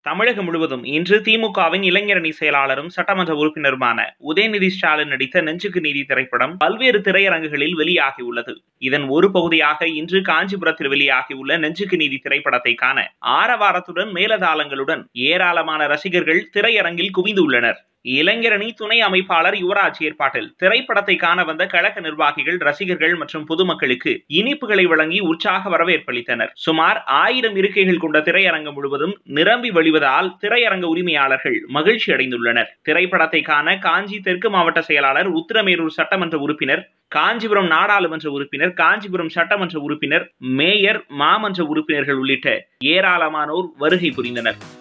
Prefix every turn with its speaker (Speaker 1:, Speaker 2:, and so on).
Speaker 1: தமிழகம் முழுவதும் இன்று திமுகவின் இளைஞரணி செயலாளரும் சட்டமன்ற உறுப்பினருமான உதயநிதி ஸ்டாலின் நடித்த நெஞ்சுக்கு நீதி திரைப்படம் பல்வேறு திரையரங்குகளில் வெளியாகியுள்ளது இதன் ஒரு பகுதியாக இன்று காஞ்சிபுரத்தில் வெளியாகியுள்ள நெஞ்சுக்கு நீதி திரைப்படத்தை காண ஆரவாரத்துடன் மேலதாளங்களுடன் ஏராளமான ரசிகர்கள் திரையரங்கில் குவிந்துள்ளனர் இளைஞரணி துணை அமைப்பாளர் யுவராஜ் ஏற்பாட்டில் திரைப்படத்தை காண வந்த கழக நிர்வாகிகள் ரசிகர்கள் மற்றும் பொதுமக்களுக்கு இனிப்புகளை வழங்கி உற்சாக வரவேற்பளித்தனர் சுமார் ஆயிரம் இருக்கைகள் கொண்ட திரையரங்கம் முழுவதும் நிரம்பி வழிவதால் திரையரங்க உரிமையாளர்கள் மகிழ்ச்சி அடைந்துள்ளனர் திரைப்படத்தை காண காஞ்சி தெற்கு மாவட்ட செயலாளர் உத்திரமேரூர் சட்டமன்ற உறுப்பினர் காஞ்சிபுரம் நாடாளுமன்ற உறுப்பினர் காஞ்சிபுரம் சட்டமன்ற உறுப்பினர் மேயர் மாமன்ற உறுப்பினர்கள் உள்ளிட்ட ஏராளமானோர் வருகை புரிந்தனர்